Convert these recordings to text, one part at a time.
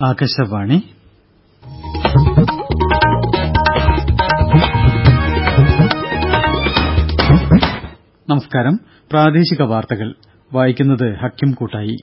ആകാശവാണി നമസ്കാരം പ്രാദേശിക വാർത്തകൾ വായിക്കുന്നത് ഹക്കിം കൂട്ടായി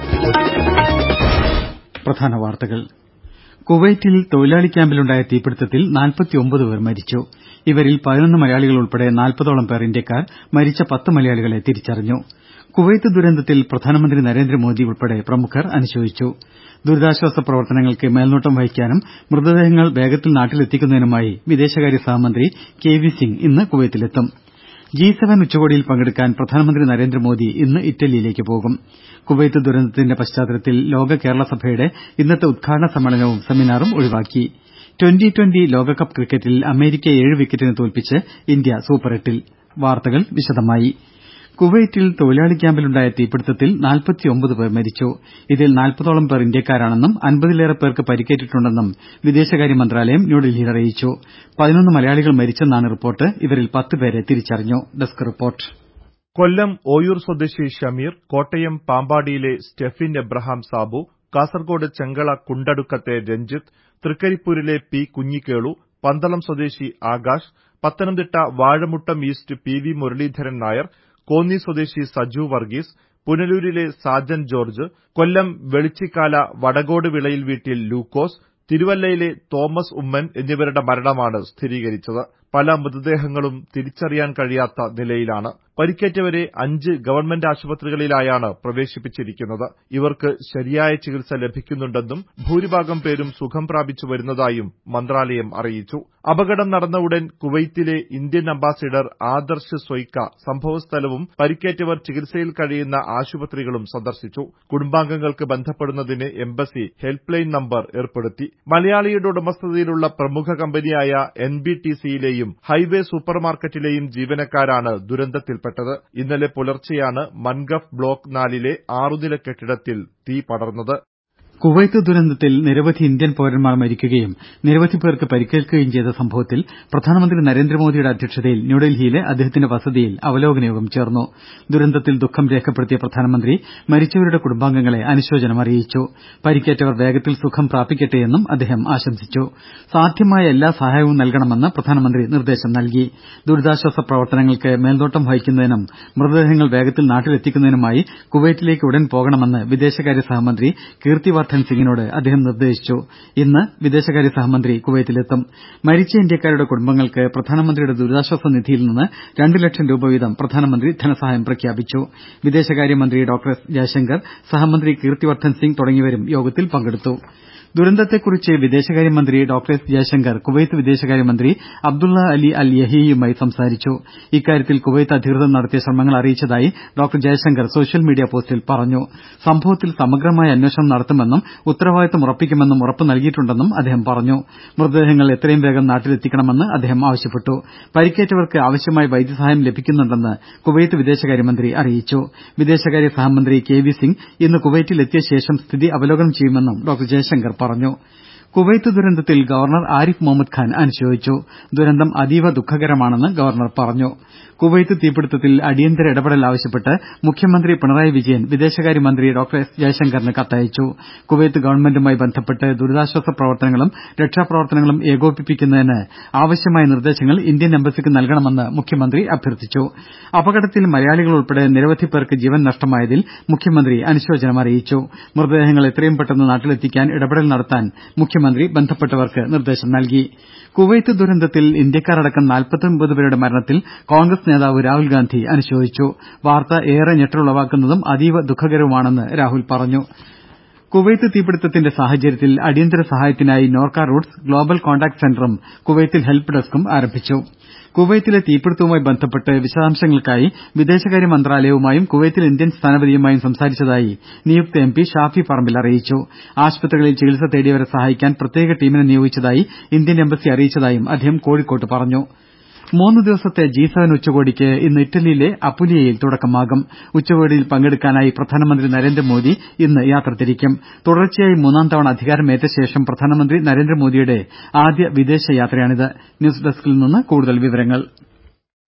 പ്രധാന വാർത്തകൾ കുവൈറ്റിൽ തൊഴിലാളി ക്യാമ്പിലുണ്ടായ തീപിടുത്തത്തിൽ പേർ മരിച്ചു ഇവരിൽ പതിനൊന്ന് മലയാളികൾ ഉൾപ്പെടെ നാൽപ്പതോളം പേർ ഇന്ത്യക്കാർ മരിച്ച പത്ത് മലയാളികളെ തിരിച്ചറിഞ്ഞു കുവൈത്ത് ദുരന്തത്തിൽ പ്രധാനമന്ത്രി നരേന്ദ്രമോദി ഉൾപ്പെടെ പ്രമുഖർ അനുശോചിച്ചു ദുരിതാശ്വാസ പ്രവർത്തനങ്ങൾക്ക് മേൽനോട്ടം വഹിക്കാനും മൃതദേഹങ്ങൾ വേഗത്തിൽ നാട്ടിലെത്തിക്കുന്നതിനുമായി വിദേശകാര്യ സഹമന്ത്രി കെ വി സിംഗ് ഇന്ന് കുവൈത്തിലെത്തും ജി സെവൻ ഉച്ചകോടിയിൽ പങ്കെടുക്കാൻ പ്രധാനമന്ത്രി നരേന്ദ്രമോദി ഇന്ന് ഇറ്റലിയിലേക്ക് പോകും കുവൈത്ത് ദുരന്തത്തിന്റെ പശ്ചാത്തലത്തിൽ ലോക കേരള സഭയുടെ ഇന്നത്തെ ഉദ്ഘാടന സമ്മേളനവും സെമിനാറും ഒഴിവാക്കി ട്വന്റി ട്വന്റി ലോകകപ്പ് ക്രിക്കറ്റിൽ അമേരിക്കയെ ഏഴ് വിക്കറ്റിന് തോൽപ്പിച്ച് ഇന്ത്യ സൂപ്പർ എട്ടിൽ വാർത്തകൾ വിശദമായി കുവൈറ്റിൽ തൊഴിലാളി ക്യാമ്പിലുണ്ടായ തീപിടുത്തത്തിൽ പേർ മരിച്ചു ഇതിൽ നാൽപ്പതോളം പേർ ഇന്ത്യക്കാരാണെന്നും അൻപതിലേറെ പേർക്ക് പരിക്കേറ്റിട്ടുണ്ടെന്നും വിദേശകാര്യ മന്ത്രാലയം ന്യൂഡൽഹിയിൽ അറിയിച്ചു പതിനൊന്ന് മലയാളികൾ മരിച്ചെന്നാണ് റിപ്പോർട്ട് ഇവരിൽ പത്ത് പേരെ തിരിച്ചറിഞ്ഞു ഡെസ്ക് റിപ്പോർട്ട് കൊല്ലം ഓയൂർ സ്വദേശി ഷമീർ കോട്ടയം പാമ്പാടിയിലെ സ്റ്റെഫിൻ എബ്രഹാം സാബു കാസർകോട് ചെങ്കള കുണ്ടടുക്കത്തെ രഞ്ജിത്ത് തൃക്കരിപ്പൂരിലെ പി കുഞ്ഞിക്കേളു പന്തളം സ്വദേശി Akash Pathanamthitta Vazhamuttam east P V Muraleedharan Nair Konni സ്വദേശി സജു വർഗീസ് പുനലൂരിലെ സാജൻ ജോർജ് കൊല്ലം വെളിച്ചിക്കാല വടകോട് വിളയിൽ വീട്ടിൽ ലൂക്കോസ് തിരുവല്ലയിലെ തോമസ് ഉമ്മൻ എന്നിവരുടെ മരണമാണ് സ്ഥിരീകരിച്ചത് പല മൃതദേഹങ്ങളും തിരിച്ചറിയാൻ കഴിയാത്ത നിലയിലാണ് പരിക്കേറ്റവരെ അഞ്ച് ഗവൺമെന്റ് ആശുപത്രികളിലായാണ് പ്രവേശിപ്പിച്ചിരിക്കുന്നത് ഇവർക്ക് ശരിയായ ചികിത്സ ലഭിക്കുന്നുണ്ടെന്നും ഭൂരിഭാഗം പേരും സുഖം പ്രാപിച്ചു വരുന്നതായും മന്ത്രാലയം അറിയിച്ചു അപകടം നടന്ന ഉടൻ കുവൈത്തിലെ ഇന്ത്യൻ അംബാസിഡർ ആദർശ് സൊയ്ക്ക സംഭവസ്ഥലവും പരിക്കേറ്റവർ ചികിത്സയിൽ കഴിയുന്ന ആശുപത്രികളും സന്ദർശിച്ചു കുടുംബാംഗങ്ങൾക്ക് ബന്ധപ്പെടുന്നതിന് എംബസി ഹെൽപ്പ് ലൈൻ നമ്പർ ഏർപ്പെടുത്തി മലയാളിയുടെ ഉടമസ്ഥതയിലുള്ള പ്രമുഖ കമ്പനിയായ എൻ ബി ടി സിയിലെയും ഹൈവേ സൂപ്പർമാർക്കറ്റിലെയും ജീവനക്കാരാണ് ദുരന്തത്തിൽപ്പെട്ടത് ഇന്നലെ പുലർച്ചെയാണ് മൻഗഫ് ബ്ലോക്ക് നാലിലെ ആറുനില കെട്ടിടത്തിൽ തീ പടർന്നത് കുവൈത്ത് ദുരന്തത്തിൽ നിരവധി ഇന്ത്യൻ പൌരന്മാർ മരിക്കുകയും നിരവധി പേർക്ക് പരിക്കേൽക്കുകയും ചെയ്ത സംഭവത്തിൽ പ്രധാനമന്ത്രി നരേന്ദ്രമോദിയുടെ അധ്യക്ഷതയിൽ ന്യൂഡൽഹിയിലെ അദ്ദേഹത്തിന്റെ വസതിയിൽ അവലോകന യോഗം ചേർന്നു ദുരന്തത്തിൽ ദുഃഖം രേഖപ്പെടുത്തിയ പ്രധാനമന്ത്രി മരിച്ചവരുടെ കുടുംബാംഗങ്ങളെ അനുശോചനം അറിയിച്ചു പരിക്കേറ്റവർ വേഗത്തിൽ സുഖം പ്രാപിക്കട്ടെയെന്നും അദ്ദേഹം ആശംസിച്ചു സാധ്യമായ എല്ലാ സഹായവും നൽകണമെന്ന് പ്രധാനമന്ത്രി നിർദ്ദേശം നൽകി ദുരിതാശ്വാസ പ്രവർത്തനങ്ങൾക്ക് മേൽനോട്ടം വഹിക്കുന്നതിനും മൃതദേഹങ്ങൾ വേഗത്തിൽ നാട്ടിലെത്തിക്കുന്നതിനുമായി കുവൈറ്റിലേക്ക് ഉടൻ പോകണമെന്ന് വിദേശകാര്യ സഹമന്ത്രി കീർത്തിവർദ്ധൻ സിംഗിനോട് അദ്ദേഹം നിർദ്ദേശിച്ചു ഇന്ന് വിദേശകാര്യ സഹമന്ത്രി കുവൈത്തിലെത്തും മരിച്ച ഇന്ത്യക്കാരുടെ കുടുംബങ്ങൾക്ക് പ്രധാനമന്ത്രിയുടെ ദുരിതാശ്വാസ നിധിയിൽ നിന്ന് രണ്ട് ലക്ഷം രൂപ വീതം പ്രധാനമന്ത്രി ധനസഹായം പ്രഖ്യാപിച്ചു വിദേശകാര്യമന്ത്രി ഡോക്ടർ എസ് ജയശങ്കർ സഹമന്ത്രി കീർത്തിവർദ്ധൻ സിംഗ് തുടങ്ങിയവരും യോഗത്തിൽ പങ്കെടുത്തു ദുരന്തത്തെക്കുറിച്ച് വിദേശകാര്യമന്ത്രി ഡോക്ടർ എസ് ജയശങ്കർ കുവൈത്ത് വിദേശകാര്യമന്ത്രി അബ്ദുള്ള അലി അൽ യഹീയുമായി സംസാരിച്ചു ഇക്കാര്യത്തിൽ കുവൈത്ത് അധികൃതർ നടത്തിയ ശ്രമങ്ങൾ അറിയിച്ചതായി ഡോക്ടർ ജയശങ്കർ സോഷ്യൽ മീഡിയ പോസ്റ്റിൽ പറഞ്ഞു സംഭവത്തിൽ സമഗ്രമായ അന്വേഷണം നടത്തുമെന്നും ഉത്തരവാദിത്തം ഉറപ്പിക്കുമെന്നും ഉറപ്പ് നൽകിയിട്ടുണ്ടെന്നും അദ്ദേഹം പറഞ്ഞു മൃതദേഹങ്ങൾ എത്രയും വേഗം നാട്ടിലെത്തിക്കണമെന്ന് അദ്ദേഹം ആവശ്യപ്പെട്ടു പരിക്കേറ്റവർക്ക് ആവശ്യമായ വൈദ്യസഹായം ലഭിക്കുന്നുണ്ടെന്ന് കുവൈത്ത് വിദേശകാര്യമന്ത്രി അറിയിച്ചു വിദേശകാര്യ സഹമന്ത്രി കെ വി സിംഗ് ഇന്ന് കുവൈറ്റിൽ എത്തിയ ശേഷം സ്ഥിതി അവലോകനം ചെയ്യുമെന്നും ഡോക്ടർ ജയശങ്കർ പറഞ്ഞു കുവൈത്ത് ദുരന്തത്തിൽ ഗവർണർ ആരിഫ് മുഹമ്മദ് ഖാൻ അനുശോചിച്ചു ദുരന്തം അതീവ ദുഃഖകരമാണെന്ന് ഗവർണർ പറഞ്ഞു കുവൈത്ത് തീപിടുത്തത്തിൽ അടിയന്തര ഇടപെടൽ ആവശ്യപ്പെട്ട് മുഖ്യമന്ത്രി പിണറായി വിജയൻ വിദേശകാര്യമന്ത്രി ഡോക്ടർ എസ് ജയശങ്കറിന് കത്തയച്ചു കുവൈത്ത് ഗവൺമെന്റുമായി ബന്ധപ്പെട്ട് ദുരിതാശ്വാസ പ്രവർത്തനങ്ങളും രക്ഷാപ്രവർത്തനങ്ങളും ഏകോപിപ്പിക്കുന്നതിന് ആവശ്യമായ നിർദ്ദേശങ്ങൾ ഇന്ത്യൻ എംബസിക്ക് നൽകണമെന്ന് മുഖ്യമന്ത്രി അഭ്യർത്ഥിച്ചു അപകടത്തിൽ മലയാളികൾ ഉൾപ്പെടെ നിരവധി പേർക്ക് ജീവൻ നഷ്ടമായതിൽ മുഖ്യമന്ത്രി അനുശോചനം അറിയിച്ചു മൃതദേഹങ്ങൾ എത്രയും പെട്ടെന്ന് നാട്ടിലെത്തിക്കാൻ ഇടപെടൽ നടത്താൻ മുഖ്യമന്ത്രി ബന്ധപ്പെട്ടവർക്ക് നിർദ്ദേശം നൽകി കുവൈത്ത് ദുരന്തത്തിൽ ഇന്ത്യക്കാരടക്കം നാൽപ്പത്തൊൻപത് പേരുടെ മരണത്തിൽ കോൺഗ്രസ് നേതാവ് രാഹുൽ ഗാന്ധി അനുശോചിച്ചു വാർത്ത ഏറെ ഞെട്ടലുളവാക്കുന്നതും അതീവ ദുഃഖകരവുമാണെന്ന് രാഹുൽ പറഞ്ഞു കുവൈത്ത് തീപിടുത്തത്തിന്റെ സാഹചര്യത്തിൽ അടിയന്തര സഹായത്തിനായി നോർക്ക റൂട്ട്സ് ഗ്ലോബൽ കോണ്ടാക്ട് സെന്ററും കുവൈത്തിൽ ഹെൽപ്പ് ഡെസ്കും ആരംഭിച്ചു കുവൈത്തിലെ തീപിടുത്തവുമായി ബന്ധപ്പെട്ട് വിശദാംശങ്ങൾക്കായി വിദേശകാര്യ മന്ത്രാലയവുമായും കുവൈത്തിലെ ഇന്ത്യൻ സ്ഥാനപതിയുമായും സംസാരിച്ചതായി നിയുക്ത എം പി ഷാഫി പറമ്പിൽ അറിയിച്ചു ആശുപത്രികളിൽ ചികിത്സ തേടിയവരെ സഹായിക്കാൻ പ്രത്യേക ടീമിനെ നിയോഗിച്ചതായി ഇന്ത്യൻ എംബസി അറിയിച്ചതായും അദ്ദേഹം കോഴിക്കോട്ട് പറഞ്ഞു മൂന്ന് ദിവസത്തെ ജി സെവൻ ഉച്ചകോടിക്ക് ഇന്ന് ഇറ്റലിയിലെ അപ്പുലിയയിൽ തുടക്കമാകും ഉച്ചകോടിയിൽ പങ്കെടുക്കാനായി പ്രധാനമന്ത്രി നരേന്ദ്രമോദി ഇന്ന് യാത്ര തിരിക്കും തുടർച്ചയായി മൂന്നാം തവണ അധികാരമേറ്റ ശേഷം പ്രധാനമന്ത്രി നരേന്ദ്രമോദിയുടെ ആദ്യ വിദേശ യാത്രയാണിത് ന്യൂസ് ഡെസ്കിൽ നിന്ന് കൂടുതൽ വിവരങ്ങൾ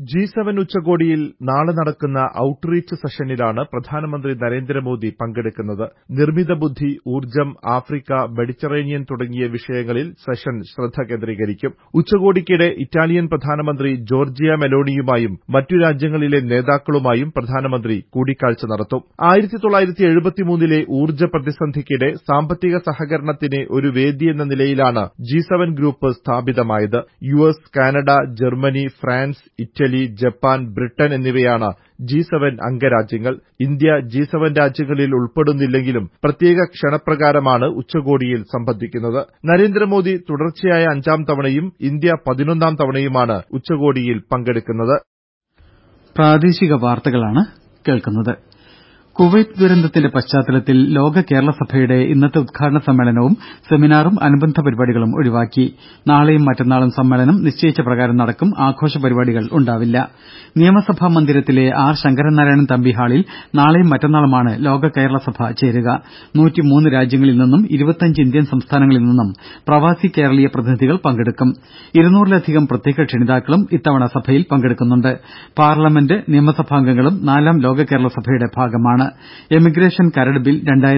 ജി സെവൻ ഉച്ചകോടിയിൽ നാളെ നടക്കുന്ന ഔട്ട്റീച്ച് സെഷനിലാണ് പ്രധാനമന്ത്രി നരേന്ദ്രമോദി പങ്കെടുക്കുന്നത് നിർമ്മിത ബുദ്ധി ഊർജ്ജം ആഫ്രിക്ക മെഡിറ്ററേനിയൻ തുടങ്ങിയ വിഷയങ്ങളിൽ സെഷൻ ശ്രദ്ധ കേന്ദ്രീകരിക്കും ഉച്ചകോടിക്കിടെ ഇറ്റാലിയൻ പ്രധാനമന്ത്രി ജോർജിയ മെലോണിയുമായും മറ്റു രാജ്യങ്ങളിലെ നേതാക്കളുമായും പ്രധാനമന്ത്രി കൂടിക്കാഴ്ച നടത്തും ആയിരത്തി തൊള്ളായിരത്തി എഴുപത്തിമൂന്നിലെ ഊർജ്ജ പ്രതിസന്ധിക്കിടെ സാമ്പത്തിക സഹകരണത്തിന് ഒരു വേദിയെന്ന നിലയിലാണ് ജി സെവൻ ഗ്രൂപ്പ് സ്ഥാപിതമായത് U S Canada Germany France Italy Japan Britain എന്നിവയാണ് ജി സെവൻ അംഗരാജ്യങ്ങൾ ഇന്ത്യ ജി സെവൻ രാജ്യങ്ങളിൽ ഉൾപ്പെടുന്നില്ലെങ്കിലും പ്രത്യേക ക്ഷണപ്രകാരമാണ് ഉച്ചകോടിയിൽ സംബന്ധിക്കുന്നത് നരേന്ദ്രമോദി തുടർച്ചയായ അഞ്ചാം തവണയും ഇന്ത്യ പതിനൊന്നാം തവണയുമാണ് ഉച്ചകോടിയിൽ പങ്കെടുക്കുന്നത് പ്രാദേശിക വാർത്തകളാണ് കേൾക്കുന്നത് കുവൈത്ത് ദുരന്തത്തിന്റെ പശ്ചാത്തലത്തിൽ ലോക കേരള സഭയുടെ ഇന്നത്തെ ഉദ്ഘാടന സമ്മേളനവും സെമിനാറും അനുബന്ധ പരിപാടികളും ഒഴിവാക്കി നാളെയും മറ്റന്നാളും സമ്മേളനം നിശ്ചയിച്ച പ്രകാരം നടക്കും ആഘോഷ പരിപാടികൾ ഉണ്ടാവില്ല നിയമസഭാ മന്ദിരത്തിലെ ആർ ശങ്കരനാരായണൻ തമ്പി ഹാളിൽ നാളെയും മറ്റന്നാളുമാണ് ലോക കേരള സഭ ചേരുക നൂറ്റിമൂന്ന് രാജ്യങ്ങളിൽ നിന്നും ഇരുപത്തിയഞ്ച് ഇന്ത്യൻ സംസ്ഥാനങ്ങളിൽ നിന്നും പ്രവാസി കേരളീയ പ്രതിനിധികൾ പങ്കെടുക്കും ഇരുന്നൂറിലധികം പ്രത്യേക ക്ഷണിതാക്കളും ഇത്തവണ സഭയിൽ പങ്കെടുക്കുന്നുണ്ട് പാർലമെന്റ് നിയമസഭാംഗങ്ങളും നാലാം ലോക കേരള സഭയുടെ ഭാഗമാണ് എമിഗ്രേഷൻ കരട് ബിൽ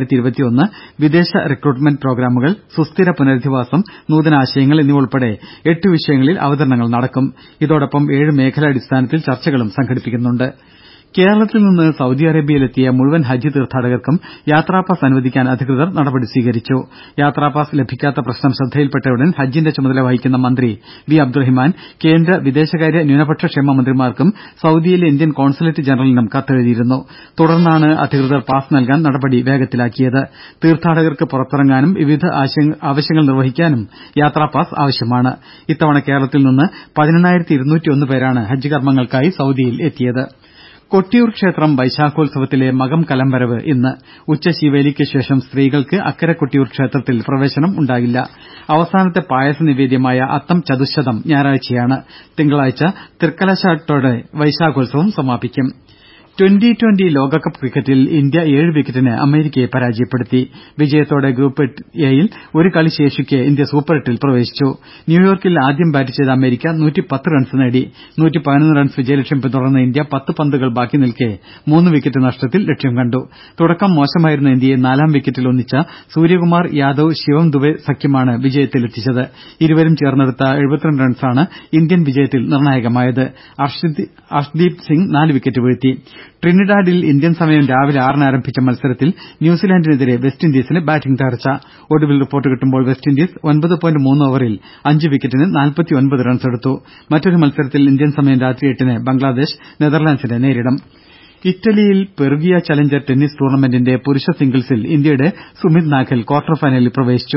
വിദേശ റിക്രൂട്ട്മെന്റ് പ്രോഗ്രാമുകൾ സുസ്ഥിര പുനരധിവാസം നൂതനാശയങ്ങൾ എന്നിവ ഉൾപ്പെടെ എട്ട് വിഷയങ്ങളിൽ അവതരണങ്ങൾ നടക്കും ഇതോടൊപ്പം ഏഴ് മേഖലാടിസ്ഥാനത്തിൽ ചർച്ചകളും സംഘടിപ്പിക്കുന്നുണ്ട് കേരളത്തിൽ നിന്ന് സൌദി അറേബ്യയിലെത്തിയ മുഴുവൻ ഹജ്ജ് തീർത്ഥാടകർക്കും യാത്രാപാസ് അനുവദിക്കാൻ അധികൃതർ നടപടി സ്വീകരിച്ചു യാത്രാപാസ് ലഭിക്കാത്ത പ്രശ്നം ശ്രദ്ധയിൽപ്പെട്ടയുടൻ ഹജ്ജിന്റെ ചുമതല വഹിക്കുന്ന മന്ത്രി വി അബ്ദുറഹിമാൻ കേന്ദ്ര വിദേശകാര്യ ന്യൂനപക്ഷ ക്ഷേമ മന്ത്രിമാർക്കും സൌദിയിലെ ഇന്ത്യൻ കോൺസുലേറ്റ് ജനറലിനും കത്തെഴുതിയിരുന്നു തുടർന്നാണ് അധികൃതർ പാസ് നൽകാൻ നടപടി വേഗത്തിലാക്കിയത് തീർത്ഥാടകർക്ക് പുറത്തിറങ്ങാനും വിവിധ ആവശ്യങ്ങൾ നിർവഹിക്കാനും യാത്രാപാസ് ആവശ്യമാണ് ഇത്തവണ കേരളത്തിൽ നിന്ന് പതിനെണ്ണായിരത്തി പേരാണ് ഹജ്ജ് കർമ്മങ്ങൾക്കായി സൌദിയിൽ എത്തിയത് കൊട്ടിയൂർ ക്ഷേത്രം വൈശാഖോത്സവത്തിലെ മകം കലംവരവ് ഇന്ന് ഉച്ചശീവേലിക്ക് ശേഷം സ്ത്രീകൾക്ക് അക്കരെ കൊട്ടിയൂർ ക്ഷേത്രത്തിൽ പ്രവേശനം ഉണ്ടാകില്ല അവസാനത്തെ പായസ നിവേദ്യമായ അത്തം ചതുശ്ശതം ഞായറാഴ്ചയാണ് തിങ്കളാഴ്ച തൃക്കലശാട്ടോടെ വൈശാഖോത്സവം സമാപിക്കും ട്വന്റി ട്വന്റി ലോകകപ്പ് ക്രിക്കറ്റിൽ ഇന്ത്യ ഏഴ് വിക്കറ്റിന് അമേരിക്കയെ പരാജയപ്പെടുത്തി വിജയത്തോടെ ഗ്രൂപ്പ് എയിൽ ഒരു കളി ശേഷിക്കെ ഇന്ത്യ സൂപ്പർ എട്ടിൽ പ്രവേശിച്ചു ന്യൂയോർക്കിൽ ആദ്യം ബാറ്റ് ചെയ്ത അമേരിക്ക റൺസ് നേടി റൺസ് വിജയലക്ഷ്യം പിന്തുടർന്ന ഇന്ത്യ പത്ത് പന്തുകൾ ബാക്കി നിൽക്കെ മൂന്ന് വിക്കറ്റ് നഷ്ടത്തിൽ ലക്ഷ്യം കണ്ടു തുടക്കം മോശമായിരുന്ന ഇന്ത്യയെ നാലാം വിക്കറ്റിൽ ഒന്നിച്ച സൂര്യകുമാർ യാദവ് ശിവം ദുബെ സഖ്യമാണ് വിജയത്തിലെത്തിച്ചത് ഇരുവരും ചേർന്നെടുത്ത റൺസാണ് ഇന്ത്യൻ വിജയത്തിൽ നിർണായകമായത് അർഷ്ദീപ് സിംഗ് നാല് വിക്കറ്റ് വീഴ്ത്തി ട്രിനിഡാഡിൽ ഇന്ത്യൻ സമയം രാവിലെ ആറിന് ആരംഭിച്ച മത്സരത്തിൽ ന്യൂസിലാന്റിനെതിരെ വെസ്റ്റ് ഇൻഡീസിന് ബാറ്റിംഗ് തകർച്ച ഒടുവിൽ റിപ്പോർട്ട് കിട്ടുമ്പോൾ വെസ്റ്റ് ഇൻഡീസ് ഒൻപത് പോയിന്റ് മൂന്ന് ഓവറിൽ അഞ്ച് വിക്കറ്റിന് നാൽപ്പത്തിയൊൻപത് റൺസെടുത്തു മറ്റൊരു മത്സരത്തിൽ ഇന്ത്യൻ സമയം രാത്രി എട്ടിന് ബംഗ്ലാദേശ് നെതർലാൻഡ്സിനെ നേരിടും ഇറ്റലിയിൽ പെറുഗിയ ചലഞ്ചർ ടെന്നീസ് ടൂർണമെന്റിന്റെ പുരുഷ സിംഗിൾസിൽ ഇന്ത്യയുടെ സുമിത് നാഗൽ ക്വാർട്ടർ ഫൈനലിൽ പ്രവേശിച്ചു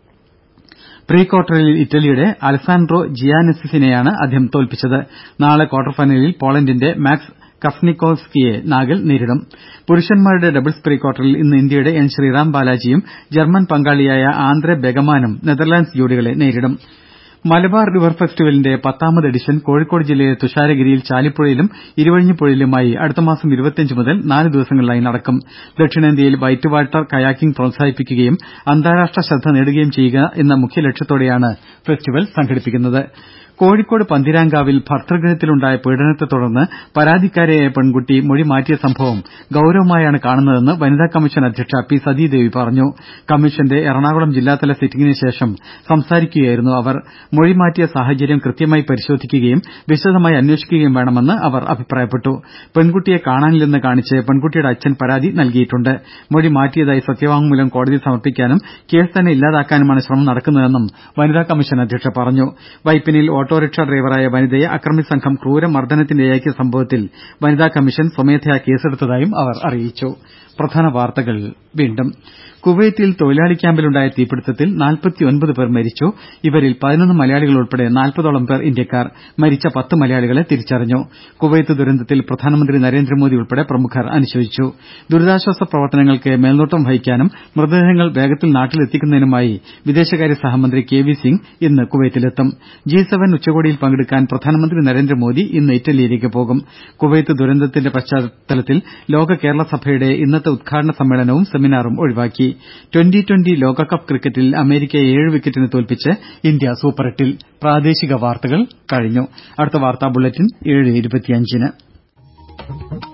പ്രീ ക്വാർട്ടറിൽ ഇറ്റലിയുടെ അലസാൻഡ്രോ ജിയാനെസിസിനെയാണ് അദ്ദേഹം തോൽപ്പിച്ചത് നാളെ ക്വാർട്ടർ ഫൈനലിൽ പോളണ്ടിന്റെ മാക്സ് കഫ്നിക്കോവ്സ്കിയെ നാഗൽ നേരിടും പുരുഷന്മാരുടെ ഡബിൾസ് പ്രീ ക്വാർട്ടറിൽ ഇന്ന് ഇന്ത്യയുടെ എൻ ശ്രീറാം ബാലാജിയും ജർമ്മൻ പങ്കാളിയായ ആന്ദ്രെ ബെഗമാനും നെതർലാൻഡ്സ് ജോഡികളെ നേരിടും മലബാർ റിവർ ഫെസ്റ്റിവലിന്റെ പത്താമത് എഡിഷൻ കോഴിക്കോട് ജില്ലയിലെ തുഷാരഗിരിയിൽ ചാലിപ്പുഴയിലും ഇരുവഴിഞ്ഞിപ്പുഴയിലുമായി അടുത്തമാസം മുതൽ നാല് ദിവസങ്ങളിലായി നടക്കും ദക്ഷിണേന്ത്യയിൽ വൈറ്റ് വാട്ടർ കയാക്കിംഗ് പ്രോത്സാഹിപ്പിക്കുകയും അന്താരാഷ്ട്ര ശ്രദ്ധ നേടുകയും ചെയ്യുക എന്ന മുഖ്യ ലക്ഷ്യത്തോടെയാണ് ഫെസ്റ്റിവൽ സംഘടിപ്പിക്കുന്നത് കോഴിക്കോട് പന്തീരാങ്കാവിൽ ഭർതൃഗൃഹത്തിലുണ്ടായ പീഡനത്തെ തുടർന്ന് പരാതിക്കാരിയായ പെൺകുട്ടി മൊഴി മാറ്റിയ സംഭവം ഗൌരവമായാണ് കാണുന്നതെന്ന് വനിതാ കമ്മീഷൻ അധ്യക്ഷ പി സതീദേവി പറഞ്ഞു കമ്മീഷന്റെ എറണാകുളം ജില്ലാതല സിറ്റിംഗിന് ശേഷം സംസാരിക്കുകയായിരുന്നു അവർ മൊഴി മാറ്റിയ സാഹചര്യം കൃത്യമായി പരിശോധിക്കുകയും വിശദമായി അന്വേഷിക്കുകയും വേണമെന്ന് അവർ അഭിപ്രായപ്പെട്ടു പെൺകുട്ടിയെ കാണാനില്ലെന്ന് കാണിച്ച് പെൺകുട്ടിയുടെ അച്ഛൻ പരാതി നൽകിയിട്ടുണ്ട് മൊഴി മാറ്റിയതായി സത്യവാങ്മൂലം കോടതിയിൽ സമർപ്പിക്കാനും കേസ് തന്നെ ഇല്ലാതാക്കാനുമാണ് ശ്രമം നടക്കുന്നതെന്നും വനിതാ കമ്മീഷൻ അധ്യക്ഷ പറഞ്ഞു വൈപ്പിനിൽ ഓട്ടോറിക്ഷ ഡ്രൈവറായ വനിതയെ അക്രമി സംഘം ക്രൂരമർദ്ദനത്തിനിരയാക്കിയ സംഭവത്തിൽ വനിതാ കമ്മീഷൻ സ്വമേധയാ കേസെടുത്തതായും അവർ അറിയിച്ചു കുവൈത്തിൽ തൊഴിലാളി ക്യാമ്പിലുണ്ടായ തീപിടുത്തത്തിൽ നാൽപ്പത്തിയൊൻപത് പേർ മരിച്ചു ഇവരിൽ പതിനൊന്ന് മലയാളികൾ ഉൾപ്പെടെ നാൽപ്പതോളം പേർ ഇന്ത്യക്കാർ മരിച്ച പത്ത് മലയാളികളെ തിരിച്ചറിഞ്ഞു കുവൈത്ത് ദുരന്തത്തിൽ പ്രധാനമന്ത്രി നരേന്ദ്രമോദി ഉൾപ്പെടെ പ്രമുഖർ അനുശോചിച്ചു ദുരിതാശ്വാസ പ്രവർത്തനങ്ങൾക്ക് മേൽനോട്ടം വഹിക്കാനും മൃതദേഹങ്ങൾ വേഗത്തിൽ നാട്ടിലെത്തിക്കുന്നതിനുമായി വിദേശകാര്യ സഹമന്ത്രി കെ വി സിംഗ് ഇന്ന് കുവൈത്തിലെത്തും ജി സെവൻ ഉച്ചകോടിയിൽ പങ്കെടുക്കാൻ പ്രധാനമന്ത്രി നരേന്ദ്രമോദി ഇന്ന് ഇറ്റലിയിലേക്ക് പോകും കുവൈത്ത് ദുരന്തത്തിന്റെ പശ്ചാത്തലത്തിൽ ലോക കേരള സഭയുടെ ഇന്നത്തെ ഉദ്ഘാടന സമ്മേളനവും സെമിനാറും ഒഴിവാക്കി ട്വന്റി ട്വന്റി ലോകകപ്പ് ക്രിക്കറ്റിൽ അമേരിക്കയെ ഏഴ് വിക്കറ്റിന് തോൽപ്പിച്ച് ഇന്ത്യ സൂപ്പർ എട്ടിൽ പ്രാദേശിക വാർത്തകൾ കഴിഞ്ഞു അടുത്ത വാർത്താ ബുള്ളറ്റിൻ ഏഴ് ഇരുപത്തിയഞ്ചിന്